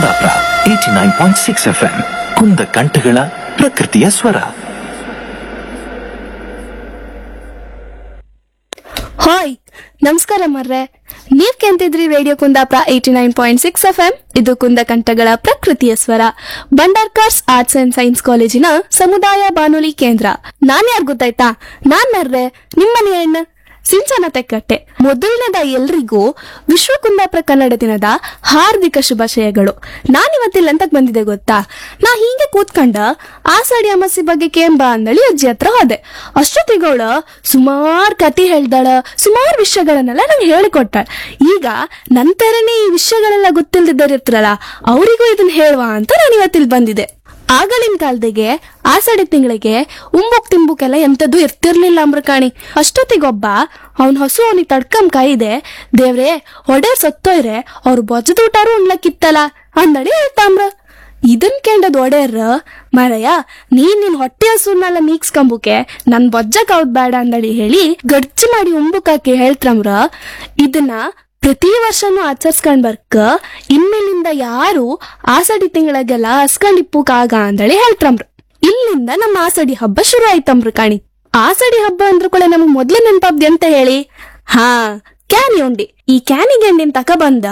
Kundapura eighty nine point six F M ಕುಂದ ಕಂಠಗಳ ಪ್ರಕೃತಿಯ ಸ್ವರ ಹಾಯ್ ನಮಸ್ಕಾರ ಮರ್ರೆ ನೀವ್ ಕೇಂತಿದ್ರಿ radio Kundapura eighty nine point six F M ಇದು ಕುಂದ ಕಂಠಗಳ ಪ್ರಕೃತಿಯ ಸ್ವರ ಬಂಡಾರ್ಕಾರ್ಸ್ ಆರ್ಟ್ಸ್ ಅಂಡ್ ಸೈನ್ಸ್ ಕಾಲೇಜಿನ ಸಮುದಾಯ ಬಾನುಲಿ ಕೇಂದ್ರ ನಾನ್ ಯಾರು ಗೊತ್ತಾಯ್ತಾ ನಾನ್ ಮರ್ರೆ ನಿಮ್ಮನೆ ಹೆಣ್ಣು ಸಿಂಚನ ತೆಕ್ಕಟ್ಟೆ ಮೊದಲನೇದ ಎಲ್ರಿಗೂ ವಿಶ್ವ ಕುಂದಾಪುರ ಕನ್ನಡ ದಿನದ ಹಾರ್ದಿಕ ಶುಭಾಶಯಗಳು ನಾನಿವತ್ತಿಲ್ಲ ಅಂತಕ್ ಬಂದಿದೆ ಗೊತ್ತಾ ನಾ ಹೀಗೆ ಕೂತ್ಕೊಂಡ ಆಷಾಢಿ ಅಮಾಸಿ ಬಗ್ಗೆ ಕೇಂಬ ಅಂದಳಿ ಅಜ್ಜಿ ಹತ್ರ ಹೋದೆ ಅಷ್ಟೊತ್ತಿಗೋಳ ಸುಮಾರ್ ಕತಿ ಹೇಳ್ದಾಳ ಸುಮಾರ್ ವಿಷಯಗಳನ್ನೆಲ್ಲ ನಂಗೆ ಹೇಳಿಕೊಟ್ಟಾಳ ಈಗ ನಂತರನೇ ಈ ವಿಷಯಗಳೆಲ್ಲ ಗೊತ್ತಿಲ್ದಿದ್ದರಿರ್ತಾರಲ್ಲ ಅವರಿಗೂ ಇದನ್ನ ಹೇಳುವ ಅಂತ ನಾನು ಇವತ್ತಿಲ್ ಬಂದಿದೆ ಆಗಳಿನ ಕಾಲದಾಗೆ ಆಷಾಢಿ ತಿಂಗಳಿಗೆ ಉಂಬುಕ್ ತಿಂಬುಕೆಲ್ಲ ಎಂತದ್ದು ಇರ್ತಿರ್ಲಿಲ್ಲ ಅಂಬ್ರಕಾಣಿ ಅಷ್ಟೊತ್ತಿಗೊಬ್ಬ ಅವ್ನ್ ಹಸು ಅವನಿಗೆ ತಡ್ಕಂ ಕಾಯಿದೆ ದೇವ್ರೆ ಹೊಡೆಯರ್ ಸತ್ತೋಯ್ರೆ ಅವ್ರು ಬೊಜ್ಜದೂಟಾರು ಉಣ್ಲಕ್ಕಿತ್ತಲ್ಲ ಅಂದಡಿ ಹೇಳ್ತಾಮ್ರ ಇದನ್ ಕೇಂಡದ್ ಒಡೆಯರ್ ಮರಯ್ಯ ನೀನ್ ನಿನ್ ಹೊಟ್ಟೆ ಹಸುನೆಲ್ಲ ಮೀಕ್ಸ್ಕೊಂಬುಕೆ ನನ್ ಬೊಜ್ಜಕ್ ಅವ್ದ್ ಬೇಡ ಅಂದಡಿ ಹೇಳಿ ಗಡ್ಚಿ ಮಾಡಿ ಉಂಬುಕಾಕಿ ಹೇಳ್ತ್ರಮ್ರ ಇದನ್ನ ಪ್ರತಿ ವರ್ಷನೂ ಆಚರಿಸ್ಕೊಂಡ್ ಬರ್ಕ ಇನ್ಮೇಲಿಂದ ಯಾರು ಆಸಡಿ ತಿಂಗಳಿಗೆಲ್ಲ ಹಸ್ಕೊಂಡಿಪ್ಪುಕಾಗ ಅಂದಳಿ ಹೇಳ್ತ್ರಮ್ರ ಇಲ್ಲಿಂದ ನಮ್ಮ ಆಸಡಿ ಹಬ್ಬ ಶುರು ಆಯ್ತಮ್ರ ಕಾಣಿ ಆಸಡಿ ಹಬ್ಬ ಅಂದ್ರ ಕೂಡ ನಮಗ್ ಮೊದ್ಲು ನೆನಪಾಬ್ದಿ ಅಂತ ಹೇಳಿ ಹಾ ಕ್ಯಾನಿ ಉಂಡಿ ಈ ಕ್ಯಾನಿ ಗೆಂಡಿನ ತಕ ಬಂದ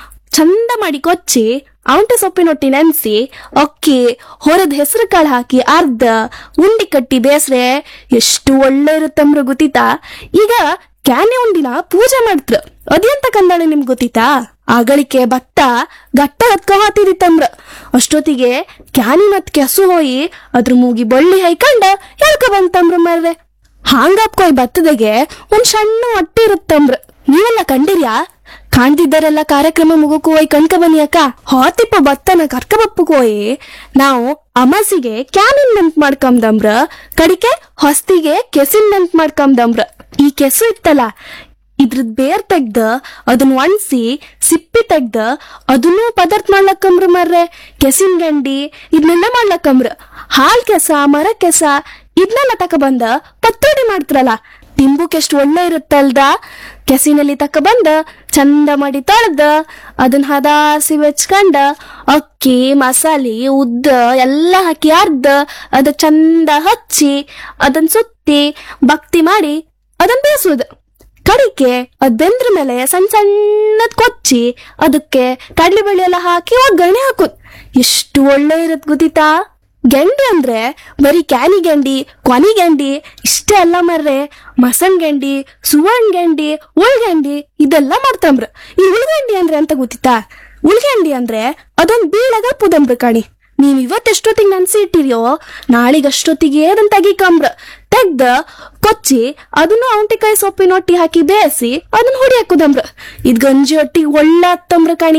ಚಂದ ಮಾಡಿ ಕೊಚ್ಚಿ ಔಂಟೆ ಸೊಪ್ಪಿನೊಟ್ಟಿ ನೆನ್ಸಿ ಅಕ್ಕಿ ಹೊರದ್ ಹೆಸರು ಕಾಳು ಹಾಕಿ ಅರ್ಧ ಉಂಡಿ ಕಟ್ಟಿ ಬೇಸ್ರೆ ಎಷ್ಟು ಒಳ್ಳೆ ಇರುತ್ತಮ್ರ ಗೊತ್ತಿತಾ ಈಗ ಕ್ಯಾನೆ ಉಂಡಿನ ಪೂಜೆ ಮಾಡ್ತ್ರ ಅದೆಂತ ಕಂದಾಳೆ ನಿಮ್ಗೆ ಗೊತ್ತಿತಾ ಆಗಳಿಕೆ ಭತ್ತ ಗಟ್ಟ ಹತ್ಕ ಹಾತಿದಿತ್ತಮ್ರ ಅಷ್ಟೊತ್ತಿಗೆ ಕ್ಯಾನಿನತ್ ಕೆಸು ಹೋಯಿ ಅದ್ರ ಮೂಗಿ ಬಳ್ಳಿ ಹೈಕಂಡ ಹೇಳ್ಕ ಬಂತಮ್ರ ಮರ್ರೆ ಹಾಂಗಪ್ಕೊಯ್ ಭತ್ತದಾಗೆ ಒಂದ್ ಸಣ್ಣ ಹೊಟ್ಟೆ ಇರುತ್ತಮ್ರ ನೀವೆಲ್ಲ ಕಂಡಿರ್ಯಾ ಕಾಣ್ತಿದ್ದಾರೆಲ್ಲ ಕಾರ್ಯಕ್ರಮ ಮುಗಕ್ಕೂ ಹೋಯ್ ಕಣ್ಕ ಬನ್ನಿ ಅಕ್ಕ ಹಾತಿಪ್ಪ ಭತ್ತನ ಕರ್ಕ ಬಪ್ಪಕ್ ಹೋಯಿ ನಾವು ಅಮಾಸಿಗೆ ಕ್ಯಾನಿನ್ ನೆನ್ಪ್ ಮಾಡ್ಕೊಂಬಂದ್ರ ಕಡಿಕೆ ಹೊಸ್ತಿಗೆ ಕೆಸಿನ್ ನೆನ್ಪ್ ಮಾಡ್ಕೊಂಬಂದ್ರ ಈ ಕೆಸು ಇತ್ತಲ್ಲ ಇದ್ರದ್ ಬೇರ್ ತೆಗ್ದ ಅದನ್ನ ಒಣಸಿ ಸಿಪ್ಪಿ ತೆಗ್ದ ಅದನ್ನು ಪದಾರ್ಥ ಮಾಡ್ಲಕ್ಕಂಬ್ರ ಮರ್ರೆ ಕೆಸಿನ್ ಗಂಡಿ ಇದನ್ನೆಲ್ಲ ಮಾಡ್ಲಕ್ಕಂಬ್ರ ಹಾಲ್ ಕೆಸ ಮರ ಕೆಸ ಇದನ್ನೆಲ್ಲ ತಕ ಬಂದ ಪತ್ತೋಡಿ ಮಾಡ್ತಾರಲ್ಲ ತಿಂಬುಕ್ ಎಷ್ಟು ಒಳ್ಳೆ ಇರುತ್ತಲ್ದ ಕೆಸಿನಲ್ಲಿ ತಕ ಬಂದ ಚಂದ ಮಾಡಿ ತೊಳ್ದ ಅದನ್ನ ಹದಾಸಿ ಬೆಚ್ಕಂಡ ಅಕ್ಕಿ ಮಸಾಲೆ ಉದ್ದ ಎಲ್ಲ ಹಾಕಿ ಅರ್ಧ ಅದ ಚಂದ ಹಚ್ಚಿ ಅದನ್ನ ಸುತ್ತಿ ಭಕ್ತಿ ಮಾಡಿ ಅದನ್ನ ಬೇಯಿಸೋದು ಕಡಿಕೆ ಅದ್ ಬೆಂದ್ರ ಮೇಲೆ ಸಣ್ಣ ಸಣ್ಣದ್ ಕೊಚ್ಚಿ ಅದಕ್ಕೆ ಕಡ್ಲಿ ಬೇಳೆ ಎಲ್ಲ ಹಾಕಿ ಒಗ್ಗರಣೆ ಹಾಕೋದ್ ಎಷ್ಟು ಒಳ್ಳೆ ಇರತ್ ಗೊತ್ತಿತಾ ಗೆಂಡಿ ಅಂದ್ರೆ ಬರೀ ಕ್ಯಾನಿ ಗೆಂಡಿ ಕೊನಿ ಗೆಂಡಿ ಇಷ್ಟೇ ಅಲ್ಲ ಮರ್ರೆ ಮಸಣ್ ಗೆಂಡಿ ಸುವರ್ಣ ಗೆಂಡಿ ಉಳ್ಗೆಂಡಿ ಇದೆಲ್ಲ ಮಾಡ್ತಂಬ್ರ ಈ ಉಳ್ಗಂಡಿ ಅಂದ್ರೆ ಅಂತ ಗೊತ್ತಿತಾ ಉಳ್ಗೆಂಡಿ ಅಂದ್ರೆ ಅದೊಂದ್ ಬೀಳಗ ಪುದಂಬ್ರ ಕಾಣಿ ನೀವ್ ಇವತ್ತೆಷ್ಟೊತ್ತಿಗೆ ನನ್ಸಿ ಇಟ್ಟಿರಿಯೋ ನಾಳಿಗೆ ಅಷ್ಟೊತ್ತಿಗೆ ಅದನ್ನ ತೆಗಿಕಂಬ್ರ ತೆಗ್ದ ಕೊಚ್ಚಿ ಅದನ್ನು ಔಂಟಿಕಾಯಿ ಸೊಪ್ಪಿನ ಒಟ್ಟಿ ಹಾಕಿ ಬೇಯಿಸಿ ಅದನ್ನ ಹುಡಿ ಹಾಕುದಂಬ್ರ ಇದ್ ಗಂಜಿ ಒಟ್ಟಿಗೆ ಒಳ್ಳೆ ಹತ್ತಂಬ್ರ ಕಾಣಿ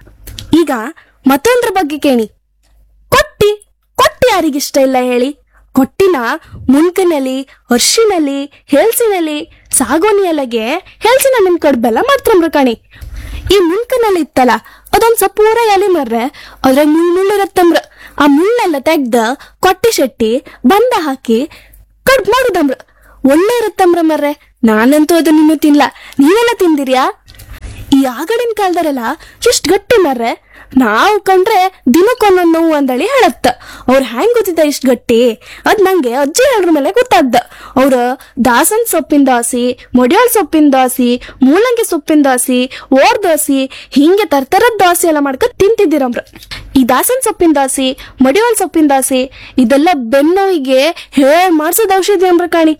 ಈಗ ಮತ್ತೊಂದ್ರ ಬಗ್ಗೆ ಕೇಳಿ ಕೊಟ್ಟಿ ಕೊಟ್ಟಿ ಯಾರಿಗಿಷ್ಟ ಇಲ್ಲ ಹೇಳಿ ಕೊಟ್ಟಿನ ಮುನ್ಕನಲ್ಲಿ ಅರ್ಶಿನಲ್ಲಿ ಹೆಲ್ಸಿನಲ್ಲಿ ಸಾಗೋನಿ ಎಲೆಗೆ ಹೆಲ್ಸಿನ ನಿಮ್ ಕಡ್ಬೆಲ್ಲ ಮಾಡ್ತಂಬ್ರ ಕಾಣಿ ಈ ಮುನ್ಕನಲ್ಲಿ ಇತ್ತಲ್ಲ ಅದೊಂದ್ ಸ್ವಲ್ಪ ಪೂರ ಎಲೆ ಮರ್ರೆ ಅದ್ರಾಗ ಮುಳ್ಳು ಮುಳ್ಳು ಇರತ್ತಂಬ್ರ ಆ ಮುಳ್ಳೆಲ್ಲ ತೆಗ್ದ ಕೊಟ್ಟಿ ಶೆಟ್ಟಿ ಬಂದ ಹಾಕಿ ಕಡ್ಬ್ ಮಾಡುದಂಬ್ರ ಒಳ್ಳೆ ಇರುತ್ತಂಬ್ರ ಮರ್ರೆ ನಾನಂತೂ ಅದನ್ನ ಇನ್ನೂ ತಿನ್ಲ ನೀವೆಲ್ಲ ತಿಂದಿರ್ಯಾ ಈ ಆಗಡಿನ ಕಾಲದರೆಲ್ಲ ಎಷ್ಟ್ ಗಟ್ಟಿ ಮರ್ರೆ ನಾವು ಕಂಡ್ರೆ ದಿನಕ್ಕೊಂದೊಂದು ನೋವು ಅಂದಳಿ ಹೇಳತ್ತ ಅವ್ರ ಹ್ಯಾಂಗ್ ಗೊತ್ತಿದ್ದ ಇಷ್ಟ್ ಗಟ್ಟಿ ಅದ್ ನಂಗೆ ಅಜ್ಜಿ ಹೇಳ್ರ ಮೇಲೆ ಗೊತ್ತಾಗ್ದ ಅವ್ರ ದಾಸನ್ ಸೊಪ್ಪಿನ ದಾಸಿ ಮೊಡ್ಯಾಳ್ ಸೊಪ್ಪಿನ ದಾಸಿ ಮೂಲಂಗಿ ಸೊಪ್ಪಿನ ದಾಸಿ ಓರ್ ದಾಸಿ ಹಿಂಗೆ ತರ್ತರದ ದಾಸಿ ಎಲ್ಲ ಮಾಡ್ಕ ತಿಂತಿದ್ದೀರಮ್ರ ಈ ದಾಸನ್ ಸೊಪ್ಪಿನ ದಾಸಿ ಮೊಡ್ಯಾಳ್ ಸೊಪ್ಪಿನ ದಾಸಿ ಇದೆಲ್ಲ ಬೆನ್ನೋವಿಗೆ ಹೇಳ್ ಮಾಡ್ಸೋದ್ ಔಷಧಿ ಅಂಬ್ರ ಕಾಣಿ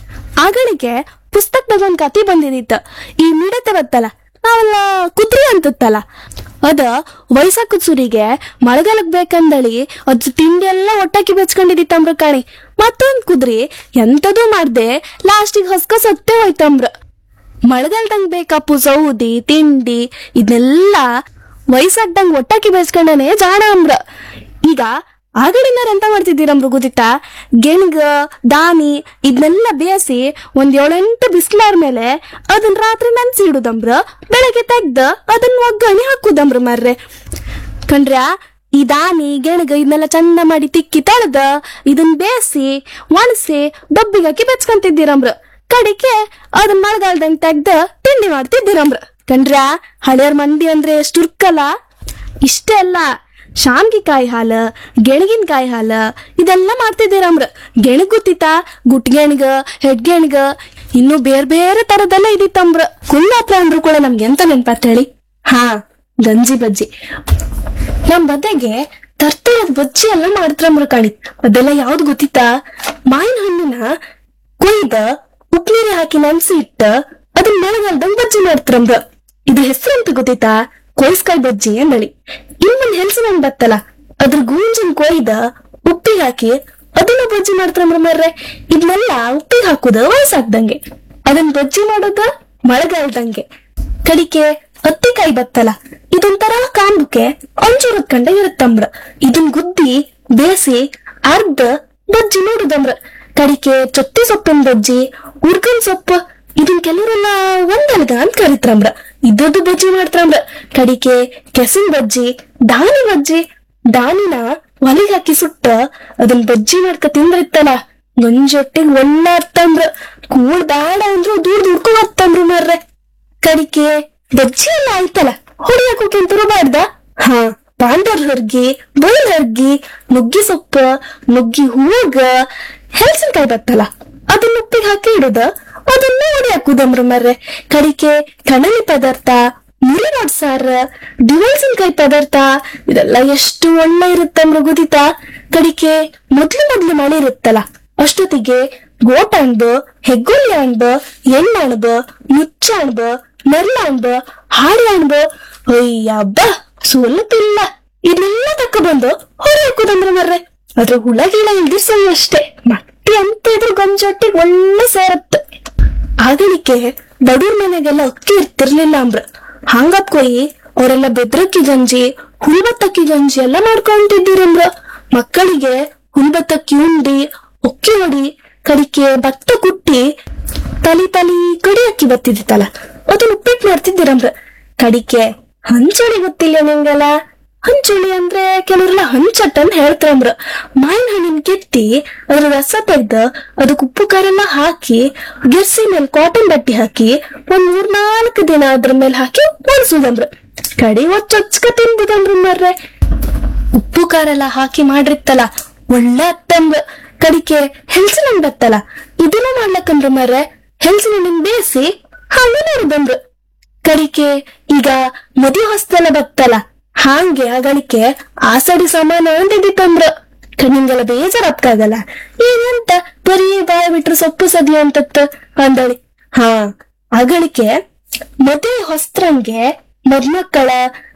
ಆಗಳಿಗೆ ಪುಸ್ತಕದಾಗ ಒಂದ್ ಕತಿ ಬಂದಿದಿತ್ತ ಈ ಮಿಡತೆ ಬತ್ತಲ್ಲ ನಾವೆಲ್ಲ ಕುದ್ರಿ ಅಂತತ್ತಲ್ಲ ಅದ ವಯಸ್ಸಾಕದ್ ಸುರಿಗೆ ಮಳೆಗಾಲಕ್ ಬೇಕಂದಳಿ ಅದ್ ತಿಂಡಿ ಎಲ್ಲ ಒಟ್ಟಾಕಿ ಬೆಚ್ಕೊಂಡಿದಿತ್ತಂಬ್ರ ಕಾಣಿ ಮತ್ತೊಂದ್ ಕುದ್ರಿ ಎಂತದೂ ಮಾಡ್ದೆ ಲಾಸ್ಟಿಗೆ ಹಸ್ಕ ಸತ್ತೇ ಹೋಯ್ತಂಬ್ರ ಮಳೆಗಾಲದಂಗ್ ಬೇಕಪ್ಪು ಸೌದಿ ತಿಂಡಿ ಇದನ್ನೆಲ್ಲ ವಯಸ್ಸಾಗ್ದಂಗ್ ಒಟ್ಟಾಕಿ ಬೆಚ್ಕೊಂಡನೆ ಜಾಣ ಅಂಬ್ರ ಈಗ ಆಗಡಿನಾರ ಎಂತ ಮಾಡ್ತಿದ್ದೀರಮ್ರು ಗೊತ್ತಿತ್ತಾ ಗೆಣ್ಗ ದಾನಿ ಇದನ್ನೆಲ್ಲ ಬೇಯಿಸಿ ಒಂದ್ ಏಳೆಂಟು ಬಿಸ್ಲಾರ್ ಮೇಲೆ ಅದನ್ನ ರಾತ್ರಿ ನೆನ್ಸಿ ಇಡುದಂಬ್ರ ಬೆಳಗ್ಗೆ ತೆಗ್ದ ಅದನ್ನ ಒಗ್ಗರಣೆ ಹಾಕುದಂಬ್ರ ಮರ್ರೆ ಕಂಡ್ರ್ಯಾ ಈ ದಾನಿ ಗೆಣಗ ಇದನ್ನೆಲ್ಲ ಚಂದ ಮಾಡಿ ತಿಕ್ಕಿ ತೊಳೆದ ಇದನ್ನ ಬೇಯಿಸಿ ಒಣಸಿ ಡಬ್ಬಿಗೆ ಹಾಕಿ ಬೆಚ್ಕೊಂತಿದ್ದೀರಮ್ರ ಕಡಿಕೆ ಅದನ್ನ ಮಳೆಗಾಲದಂಗ್ ತೆಗ್ದ ತಿಂಡಿ ಮಾಡ್ತಿದ್ದೀರಮ್ರ ಕಂಡ್ರ್ಯಾ ಹಳೆಯರ್ ಮಂದಿ ಅಂದ್ರೆ ಎಷ್ಟು ಉರ್ಕಲ್ಲ ಇಷ್ಟೇ ಅಲ್ಲ ಶಾಮ್ಗಿಕಾಯಿ ಹಾಲ ಗೆಣಗಿನಕಾಯಿ ಹಾಲ ಇದೆಲ್ಲ ಮಾಡ್ತಿದ್ದೀರಮ್ರ ಗೆಣಗ್ ಗೊತ್ತಿತ್ತಾ ಗುಟ್ಗೆಣ್ಗ ಹೆಡ್ಗೆಣ್ಗ ಇನ್ನು ಬೇರೆ ಬೇರೆ ತರದೆಲ್ಲ ಇದಿತ್ತಂಬ್ರ ಕುಂದಾಪುರ ಅಂದ್ರು ಕೂಡ ನಮ್ಗೆ ಎಂತ ನೆನ್ಪಾತ್ ಹೇಳಿ ಹಾ ಗಂಜಿ ಬಜ್ಜಿ ನಮ್ ಬದೆಗೆ ತರ್ತಿರೋದ್ ಬಜ್ಜಿ ಎಲ್ಲ ಮಾಡ್ತಾರಮ್ರ ಕಾಣಿ ಅದೆಲ್ಲ ಯಾವ್ದು ಗೊತ್ತಿತ್ತಾ ಮಾವಿನ ಹಣ್ಣಿನ ಕೊಯ್ದ ಉಪ್ನೀರಿ ಹಾಕಿ ನೆನ್ಸಿ ಇಟ್ಟ ಅದನ್ನ ಮಳೆಗಾಲದಂಗ್ ಬಜ್ಜಿ ಮಾಡ್ತಾರಮ್ರ ಇದು ಹೆಸರು ಅಂತ ಗೊತ್ತಿತ್ತಾ ಕೊಯ್ಸ್ಕಾಯಿ ಬಜ್ಜಿ ಅಂದಳಿ ಇನ್ನೊಂದ್ ಹೆಲ್ಸಿನ ಹಣ್ಣ್ ಬತ್ತಲ್ಲ ಅದ್ರ ಗೂಂಜಿನ ಕೊಯ್ದ ಉಪ್ಪಿಗೆ ಹಾಕಿ ಅದನ್ನ ಬಜ್ಜಿ ಮಾಡ್ತಾರಮ್ರ ಮರ್ರೆ ಇದನ್ನೆಲ್ಲ ಉಪ್ಪಿಗೆ ಹಾಕುದ ವಯಸ್ಸಾಗ್ದಂಗೆ ಅದನ್ನ ಬಜ್ಜಿ ಮಾಡೋದ ಮಳೆಗಾಲದಂಗೆ ಕಡಿಕೆ ಹತ್ತಿಕಾಯಿ ಬತ್ತಲ್ಲ ಇದೊಂಥರ ಕಾಂಬಕ್ಕೆ ಒಂಚೂರು ಕಂಡ ಇರುತ್ತಂಬ್ರ ಇದನ್ ಗುದ್ದಿ ಬೇಸಿ ಅರ್ಧ ಬಜ್ಜಿ ನೋಡುದಂಬ್ರ ಕಡಿಕೆ ಚೊತ್ತಿ ಸೊಪ್ಪಿನ ಬಜ್ಜಿ ಉರ್ಗನ್ ಸೊಪ್ಪು ಇದನ್ ಕೆಲವರೆಲ್ಲ ಒಂದಲ್ಗ ಅಂತ ಕರಿತಾರಂಬ್ರ ಇದ್ದದ್ದು ಬಜ್ಜಿ ಮಾಡ್ತಾರಂಬ್ರ ಕಡಿಕೆ ಕೆಸಿನ್ ಬಜ್ಜಿ ದಾನಿ ಬಜ್ಜಿ ದಾನಿನ ಒಲೆಗೆ ಹಾಕಿ ಸುಟ್ಟ ಅದನ್ ಬಜ್ಜಿ ಮಾಡ್ಕ ತಿಂದ್ರಿತ್ತಲ್ಲ ಗಂಜೊಟ್ಟಿಗೆ ಒಳ್ಳೆ ಅರ್ಥಂಬ್ರ ಕೂಳ್ ಬೇಡ ಅಂದ್ರು ದೂರ ದುಡ್ಕೊ ಬರ್ತಂಬ್ರು ಮಾರ್ರೆ ಕಡಿಕೆ ಬಜ್ಜಿ ಎಲ್ಲ ಆಯ್ತಲ್ಲ ಹೊಡಿಯಕ್ಕೆ ಬಾರ್ದ ಹಾ ಪಾಂಡರ್ ಹರ್ಗಿ ಬೈಲ್ ಹರ್ಗಿ ನುಗ್ಗಿ ಸೊಪ್ಪು ನುಗ್ಗಿ ಹೂಗ ಹೆಲ್ಸಿನಕಾಯಿ ಬತ್ತಲ್ಲ ಅದನ್ನ ಉಪ್ಪಿಗೆ ಹಾಕಿ ಇಡುದ ಅದನ್ನ ಹೊಡಿ ಹಾಕುದಮ್ರ ಮರ್ರೆ ಕಡಿಕೆ ಕಣಲಿ ಪದಾರ್ಥ ಮುರಿ ನೋಡ್ ಸಾರ ದಿವಲ್ಸಿನಕಾಯಿ ಪದಾರ್ಥ ಇದೆಲ್ಲ ಎಷ್ಟು ಒಳ್ಳೆ ಇರುತ್ತಂಬ್ರ ಗೊತ್ತಿತ್ತಾ ಕಡಿಕೆ ಮೊದ್ಲು ಮೊದ್ಲು ಮಳೆ ಇರುತ್ತಲ್ಲ ಅಷ್ಟೊತ್ತಿಗೆ ಗೋಟ ಅಣ್ಬ ಹೆಗ್ಗೊಲಿ ಅಣ್ಬ ಎಣ್ಣ ಅಣ್ಬ ಮುಚ್ಚ ಅಣ್ಬ ನೆರ್ಲ ಅಣ್ಬ ಹಾಡಿ ಅಣ್ಬ ಅಯ್ಯಬ್ಬ ಸೋಲತಿಲ್ಲ ಇದನ್ನೆಲ್ಲ ತಕ್ಕ ಬಂದು ಹೊರ ಹಾಕೋದಂದ್ರ ಮರ್ರೆ ಅದ್ರ ಹುಳ ಗಿಳ ಇಲ್ದಿರ್ಸಲ್ಲ ಅಷ್ಟೇ ಮಟ್ಟಿ ಅಂತ ಇದ್ರ ಗಂಜೊಟ್ಟಿಗೆ ಒಳ್ಳೆ ಸೇರತ್ತೆ ಆಗಲಿಕ್ಕೆ ಬಡೂರ್ ಮನೆಗೆಲ್ಲ ಅಕ್ಕಿ ಇರ್ತಿರ್ಲಿಲ್ಲ ಅಂಬ್ರ ಹಂಗತ್ ಕೊಯಿ ಅವರೆಲ್ಲ ಬೆದ್ರಕ್ಕಿ ಗಂಜಿ ಹುಲ್ಬತ್ತಕ್ಕಿ ಗಂಜಿ ಎಲ್ಲ ಮಾಡ್ಕೊಂಡಿದ್ದೀರಂಬ್ರ ಮಕ್ಕಳಿಗೆ ಹುಲ್ಬತ್ತಕ್ಕಿ ಉಂಡಿ ಒಕ್ಕಿ ಹೊಡಿ ಕಡಿಕೆ ಭತ್ತ ಕುಟ್ಟಿ ತಲಿ ತಲಿ ಕಡಿ ಅಕ್ಕಿ ಬತ್ತಿದಿತ್ತಲ್ಲ ಅದನ್ನ ಉಪ್ಪಿಟ್ಟು ಮಾಡ್ತಿದ್ದೀರಂಬ್ರ ಕಡಿಕೆ ಹಂಚುಳಿ ಗೊತ್ತಿಲ್ಲ ನಿಂಗಲ್ಲ ಹಂಚುಳಿ ಅಂದ್ರೆ ಕೆಲವರೆಲ್ಲ ಹಂಚಟ್ ಅಂತ ಹೇಳ್ತಾರಂಬ್ರ ಮಾವಿನ ಹಣ್ಣಿನ ಕೆತ್ತಿ ಅದ್ರ ರಸ ತೆಗ್ದು ಅದಕ್ಕೆ ಉಪ್ಪು ಖಾರೆಲ್ಲ ಹಾಕಿ ಗೆರ್ಸಿ ಮೇಲೆ ಕಾಟನ್ ಬಟ್ಟೆ ಹಾಕಿ ಒಂದ್ ಮೂರ್ ನಾಲ್ಕು ದಿನ ಅದ್ರ ಮೇಲೆ ಹಾಕಿ ಒಣಸುದಂಬ್ರ ಕಡಿ ಒಚ್ಚೊಚ್ಕ ತಿನ್ಬುದಂಬ್ರ ಮರ್ರೆ ಉಪ್ಪು ಖಾರ ಎಲ್ಲ ಹಾಕಿ ಮಾಡಿರ್ತಲ್ಲ ಒಳ್ಳೆ ಅತ್ತಂಬ ಕಡಿಕೆ ಹೆಲ್ಸಿನ ಹಣ್ಣ್ ಬತ್ತಲ್ಲ ಇದನ್ನ ಮಾಡ್ಲಕ್ಕಂದ್ರ ಮರ್ರೆ ಹೆಲ್ಸಿನ ಹಣ್ಣಿನ ಬೇಯಿಸಿ ಹಂಗೆ ನೋಡುದಂಬ್ರ ಕಡಿಕೆ ಈಗ ಮದಿ ಹೊಸ್ತಲ ಬತ್ತಲ್ಲ ಹಾಂಗೆ ಅಗಳಿಕೆ ಆಸಡಿ ಸಮಾನ ಅಂದಿದ್ದಿತ್ತಂದ್ರ ನಿಂಗೆಲ್ಲ ಬೇಜಾರಾಗ್ತಾಗಲ್ಲ ಏನಂತ ಬರೀ ಬಾಯ ಬಿಟ್ರು ಸೊಪ್ಪು ಸದಿ ಅಂತತ್ತ ಅಂದಳಿ ಹಾ ಅಗಳಿಕೆ ಮದುವೆ ಹೊಸ್ತ್ರಂಗೆ ಮದ್ಮಕ್ಕಳ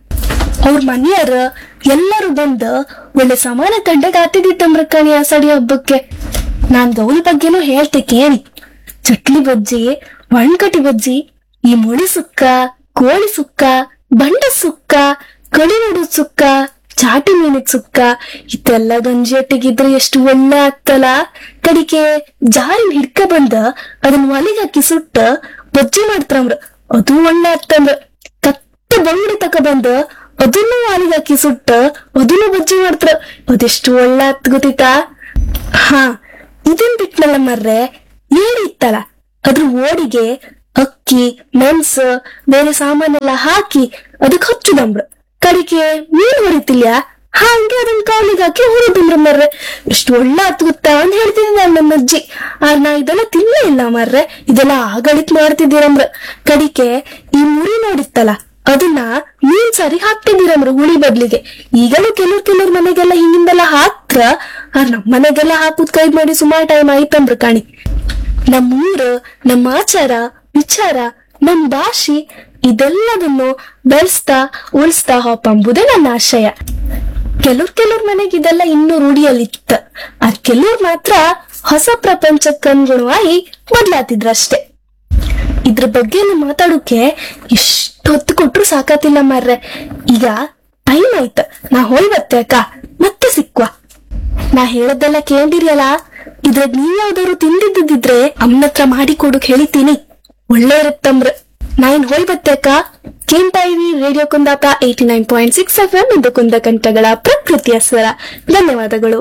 ಅವ್ರ ಮನೆಯವ್ರ ಎಲ್ಲರೂ ಬಂದು ಒಳ್ಳೆ ಸಮಾನ ಕಂಡಾಗ ಆತಿದ್ದಿತ್ತಂಬ್ರ ಕಣಿ ಆಸಡಿ ಹಬ್ಬಕ್ಕೆ ನಾನ್ ಗೌರಿ ಬಗ್ಗೆನೂ ಹೇಳ್ತೆ ಕೇಳಿ ಚಟ್ಲಿ ಬಜ್ಜಿ ಒಣ್ಕಟಿ ಬಜ್ಜಿ ಈ ಮುಳಿ ಸುಕ್ಕ ಕೋಳಿ ಸುಕ್ಕ ಬಂಡ ಸುಕ್ಕ ಕಡಿನಡು ಸುಕ್ಕ ಚಾಟಿ ಮೀನಿಗ್ ಸುಕ್ಕ ಇದೆಲ್ಲ ಗಂಜಿ ಒಟ್ಟಿಗಿದ್ರೆ ಎಷ್ಟು ಒಳ್ಳೆ ಆಗ್ತಲ್ಲ ಕಡಿಕೆ ಜಾರಿ ಹಿಡ್ಕ ಬಂದ ಅದನ್ನ ಒಲೆಗೆ ಹಾಕಿ ಸುಟ್ಟ ಬಜ್ಜಿ ಮಾಡ್ತಾರಂಬ್ರ ಅದು ಒಳ್ಳೆ ಆಗ್ತಂದ್ರ ಕತ್ತ ಬಂಗಡಿ ತಕ ಬಂದ ಅದನ್ನು ಒಲೆಗೆ ಹಾಕಿ ಸುಟ್ಟ ಅದನ್ನು ಬಜ್ಜಿ ಮಾಡ್ತಾರ ಅದೆಷ್ಟು ಒಳ್ಳೆ ಆತ್ ಗೊತ್ತಿತ್ತಾ ಹಾ ಇದನ್ ಬಿಟ್ನಲ್ಲ ಮರ್ರೆ ಏಡಿ ಇತ್ತಲ್ಲ ಅದ್ರ ಓಡಿಗೆ ಅಕ್ಕಿ ಮೆಣಸು ಬೇರೆ ಸಾಮಾನೆಲ್ಲ ಹಾಕಿ ಅದಕ್ಕೆ ಹಚ್ಚುದಂಬ್ರ ಕಡಿಕೆ ಮೀನ್ ಹೊಡಿತಿಲ್ಲ ಹಂಗೆ ಅದನ್ನ ಕಾಲಿಗೆ ಹಾಕಿ ಹುರಿದಂಬ್ರ ಮರ್ರೆ ಎಷ್ಟು ಒಳ್ಳೆ ಆತ್ ಗೊತ್ತಾ ಅಂತ ಹೇಳ್ತಿದ್ದ ನನ್ನ ಅಜ್ಜಿ ಆರ್ ನಾ ಇದೆಲ್ಲ ತಿನ್ನಲೇ ಇಲ್ಲ ಮರ್ರೆ ಇದೆಲ್ಲ ಆಗಳಿತ್ ಮಾಡ್ತಿದ್ದೀರಮ್ರ ಕಡಿಕೆ ಈ ಮುರಿ ನೋಡಿತ್ತಲ್ಲ ಅದನ್ನ ಮೀನ್ ಸಾರಿ ಹಾಕ್ತಿದ್ದೀರಮ್ರ ಹುಳಿ ಬದ್ಲಿಗೆ ಈಗಲೂ ಕೆಲವ್ರು ಕೆಲವ್ರ ಮನೆಗೆಲ್ಲ ಹಿಂಗಿಂದೆಲ್ಲ ಹಾಕ್ರ ಆರ್ ನಮ್ ಮನೆಗೆಲ್ಲ ಹಾಕುದ್ ಕೈ ಮಾಡಿ ಸುಮಾರು ಟೈಮ್ ಆಯ್ತಂಬ್ರ ಕಾಣಿ ನಮ್ ಊರು ನಮ್ಮ ಆಚಾರ ವಿಚಾರ ನಮ್ ಭಾಷೆ ಇದೆಲ್ಲದನ್ನು ಬೆಳೆಸ್ತಾ ಉಳಿಸ್ತಾ ಹೋಪಂಬುದೇ ನನ್ನ ಆಶಯ ಕೆಲವ್ರ್ ಕೆಲವ್ರ ಮನೆಗೆ ಇದೆಲ್ಲ ಇನ್ನೂ ರೂಢಿಯಲ್ಲಿತ್ತ ಆ ಕೆಲವ್ರು ಮಾತ್ರ ಹೊಸ ಪ್ರಪಂಚಕ್ಕನುಗುಣವಾಗಿ ಬದ್ಲಾತಿದ್ರಷ್ಟೇ ಇದ್ರ ಬಗ್ಗೆ ಮಾತಾಡೋಕೆ ಎಷ್ಟು ಹೊತ್ತು ಕೊಟ್ರು ಸಾಕಾತಿಲ್ಲ ಮಾರ್ರೆ ಈಗ ಟೈಮ್ ಆಯ್ತ ನಾ ಹೋಯ್ ಬತ್ತೆ ಅಕ್ಕ ಮತ್ತೆ ಸಿಕ್ವಾ ನಾ ಹೇಳದ್ದೆಲ್ಲ ಕೇಳಿರಿಯಲ್ಲ ಇದ್ರಾಗ ನೀವ್ ಯಾವ್ದಾದ್ರು ತಿಂದಿದ್ದಿದ್ರೆ ಅಮ್ಮನ ಹತ್ರ ಮಾಡಿ ಕೊಡಕ್ ಹೇಳಿತೀನಿ ಒಳ್ಳೆ ಇರುತ್ತಂಬ್ರ ನಾ ಇನ್ ಹೋಯ್ ಬತ್ತೆ ಅಕ್ಕ ಕೇಳ್ತಾ ಇರಿ radio Kundapura eighty nine point six F M ಇದು ಕುಂದ ಕಂಠಗಳ ಪ್ರಕೃತಿಯ ಸ್ವರ ಧನ್ಯವಾದಗಳು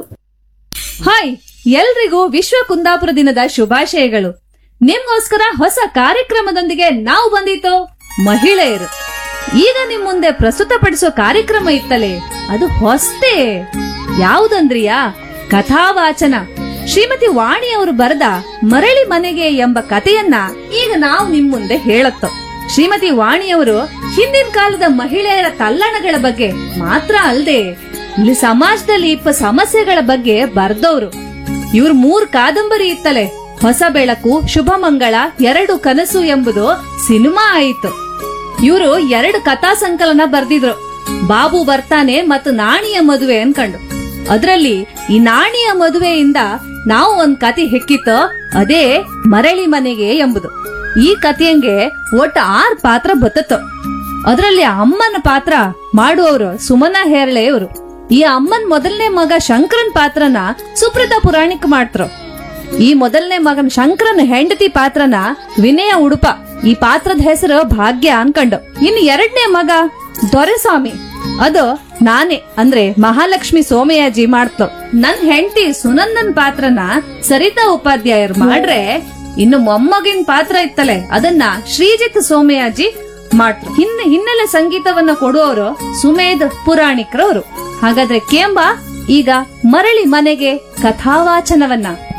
ಹಾಯ್ ಎಲ್ರಿಗೂ ವಿಶ್ವ ಕುಂದಾಪುರ ದಿನದ ಶುಭಾಶಯಗಳು ನಿಮ್ಗೋಸ್ಕರ ಹೊಸ ಕಾರ್ಯಕ್ರಮದೊಂದಿಗೆ ನಾವು ಬಂದಿತ್ತು ಮಹಿಳೆಯರು ಈಗ ನಿಮ್ ಮುಂದೆ ಪ್ರಸ್ತುತಪಡಿಸೋ ಕಾರ್ಯಕ್ರಮ ಇತ್ತಲೇ ಅದು ಹೊಸ್ತೇ ಯಾವುದಂದ್ರಿಯಾ ಕಥಾವಾಚನ ಶ್ರೀಮತಿ ವಾಣಿ ಅವರು ಬರೆದ ಮರಳಿ ಮನೆಗೆ ಎಂಬ ಕಥೆಯನ್ನ ಈಗ ನಾವು ನಿಮ್ ಮುಂದೆ ಹೇಳತ್ತೋ ಶ್ರೀಮತಿ ವಾಣಿಯವರು ಹಿಂದಿನ ಕಾಲದ ಮಹಿಳೆಯರ ತಲ್ಲಣಗಳ ಬಗ್ಗೆ ಮಾತ್ರ ಅಲ್ಲದೆ ಇಲ್ಲಿ ಸಮಾಜದಲ್ಲಿ ಇಪ್ಪ ಸಮಸ್ಯೆಗಳ ಬಗ್ಗೆ ಬರ್ದವ್ರು ಇವ್ರ ಮೂರ್ ಕಾದಂಬರಿ ಇತ್ತಲೆ ಹೊಸ ಬೆಳಕು ಶುಭ ಮಂಗಳ ಎರಡು ಕನಸು ಎಂಬುದು ಸಿನಿಮಾ ಆಯಿತು ಇವರು ಎರಡು ಕಥಾ ಸಂಕಲನ ಬರ್ದಿದ್ರು ಬಾಬು ಬರ್ತಾನೆ ಮತ್ತು ನಾಣಿಯ ಮದುವೆ ಅನ್ಕಂಡು ಅದ್ರಲ್ಲಿ ಈ ನಾಣಿಯ ಮದುವೆಯಿಂದ ನಾವು ಒಂದ್ ಕತೆ ಹೆಕ್ಕಿತ್ತು ಅದೇ ಮರಳಿ ಮನೆಗೆ ಎಂಬುದು ಈ ಕಥೆಯಂಗೆ ಒಟ್ಟು ಆರ್ ಪಾತ್ರ ಬತ್ತತ್ತು ಅದ್ರಲ್ಲಿ ಅಮ್ಮನ ಪಾತ್ರ ಮಾಡುವವರು ಸುಮನ ಹೇರಳೆ ಇವರು ಈ ಅಮ್ಮನ್ ಮೊದಲನೇ ಮಗ ಶಂಕರನ್ ಪಾತ್ರನ ಸುಪ್ರತಾ ಪುರಾಣಿಕ್ ಮಾಡ್ತರು ಈ ಮೊದಲನೇ ಮಗನ್ ಶಂಕರನ್ ಹೆಂಡತಿ ಪಾತ್ರನ ವಿನಯ ಉಡುಪ ಈ ಪಾತ್ರದ ಹೆಸರು ಭಾಗ್ಯ ಅನ್ಕಂಡು ಇನ್ನು ಎರಡನೇ ಮಗ ದೊರೆಸ್ವಾಮಿ ಅದು ನಾನೇ ಅಂದ್ರೆ ಮಹಾಲಕ್ಷ್ಮಿ ಸೋಮಯಾಜಿ ಮಾಡ್ತು ನನ್ ಹೆಂಡತಿ ಸುನಂದನ್ ಪಾತ್ರನ ಸರಿತಾ ಉಪಾಧ್ಯಾಯರು ಮಾಡ್ರೆ ಇನ್ನು ಮೊಮ್ಮಗಿನ ಪಾತ್ರ ಇತ್ತಲೆ ಅದನ್ನ ಶ್ರೀಜಿತ್ ಸೋಮಯಾಜಿ ಮಾಡ್ರು ಹಿನ್ನೆ ಹಿನ್ನೆಲೆ ಸಂಗೀತವನ್ನ ಕೊಡುವವರು ಸುಮೇಧ್ ಪುರಾಣಿಕ್ರವರು ಹಾಗಾದ್ರೆ ಕೇಂಬ ಈಗ ಮರಳಿ ಮನೆಗೆ ಕಥಾವಾಚನವನ್ನ